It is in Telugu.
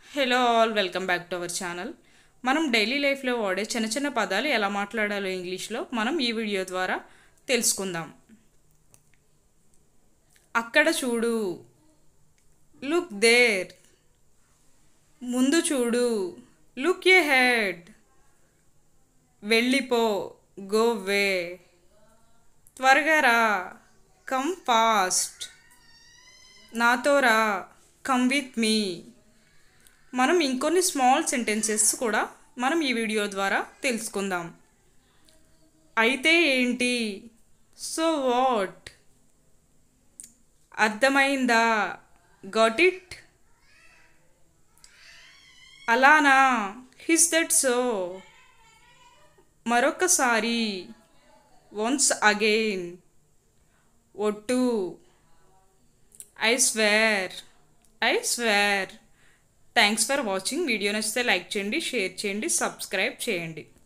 hello all welcome back to our channel మనం డైలీ లైఫ్లో వాడే చిన్న చిన్న పదాలు ఎలా మాట్లాడాలో ఇంగ్లీష్లో మనం ఈ వీడియో ద్వారా తెలుసుకుందాం అక్కడ చూడు లుక్ దేర్ ముందు చూడు లుక్ ఏ హెడ్ వెళ్ళిపో గో వే త్వరగా రా కమ్ ఫాస్ట్ నాతో రా కమ్ విత్ మీ మనం ఇంకొన్ని స్మాల్ సెంటెన్సెస్ కూడా మనం ఈ వీడియో ద్వారా తెలుసుకుందాం అయితే ఏంటి సో వాట్ అర్థమైందా గాట్ ఇట్ అలానా హిస్ దట్ సో మరొకసారి వన్స్ అగైన్ ఒట్టు I swear I swear thanks for watching video నచ్చితే లైక్ చేయండి షేర్ చేయండి సబ్స్క్రైబ్ చేయండి